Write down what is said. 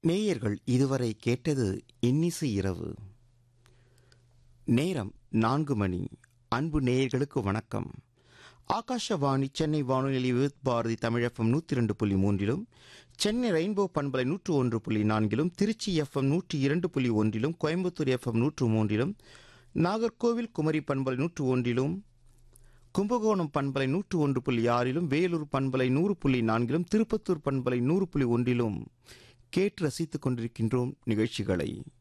நேயர்கள் இதுவரை கேட்டது இன்னிசை இரவு நேரம் நான்கு மணி அன்பு நேயர்களுக்கு வணக்கம் ஆகாஷவாணி சென்னை வானொலி வித் பாரதி தமிழகம் நூற்றி இரண்டு புள்ளி மூன்றிலும் சென்னை ரெயின்போ பண்பலை நூற்று ஒன்று புள்ளி நான்கிலும் திருச்சி எஃப்எம் நூற்றி இரண்டு புள்ளி ஒன்றிலும் கோயம்புத்தூர் எஃப்எம் நூற்று மூன்றிலும் நாகர்கோவில் குமரி பண்பலை நூற்று ஒன்றிலும் கும்பகோணம் பண்பலை நூற்று ஒன்று புள்ளி ஆறிலும் வேலூர் பண்பலை நூறு புள்ளி நான்கிலும் திருப்பத்தூர் பண்பலை நூறு புள்ளி ஒன்றிலும் கேட்டு ரசித்துக் கொண்டிருக்கின்றோம் நிகழ்ச்சிகளை